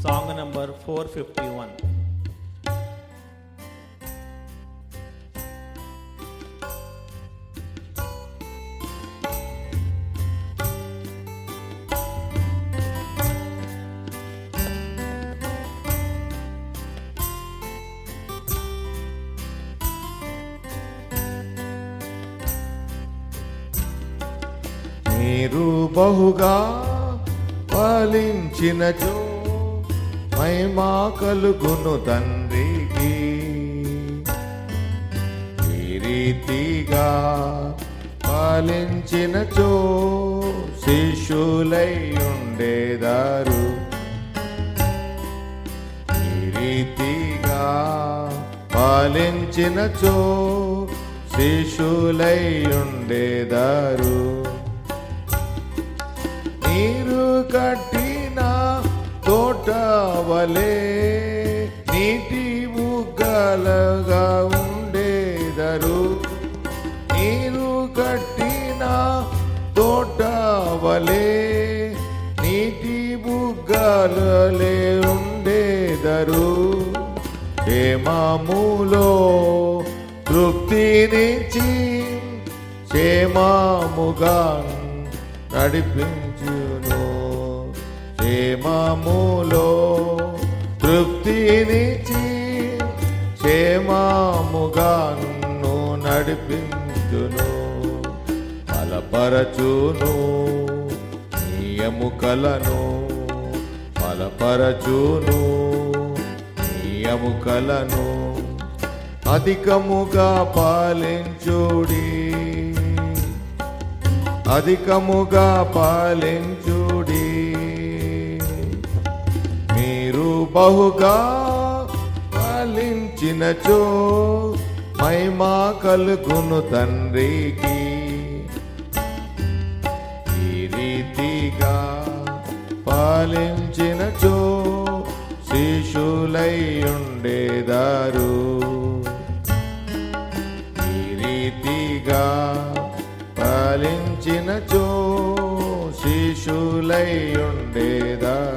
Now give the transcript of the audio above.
Song number 451. మీరు బహుగా ఫలించినచో మహిమా కలుగును తండ్రికి ఈ రీతిగా ఫలించినచో శిష్యులై ఉండేదారు ఈ రీతిగా పాలించినచో శిశులై ఉండేదారు నీరు కట్టిన తోట వలె నీటి బుగ్గలుగా ఉండేదరు నీరు కట్టిన తోట వలె నీటి బుగ్గలే ఉండేదరు క్షేమములో తృప్తినిచ్చి క్షేమముగా నడిపించును క్షేమములో తృప్తినిచ్చి క్షేమముగా నన్ను నడిపించును బలపరచును నీ ఎముకలను బలపరచును నీ ఎముకలను అధికముగా పాలించుడి అధికముగా పాలించుడి మీరు బహుగా పాలించినచో మహిమా కలుగును తండ్రికి ఈ రీతిగా పాలించినచో శిశులై ఉండేదారు ఈ రీతిగా పాలించినచో శిశులై ఉండేదారు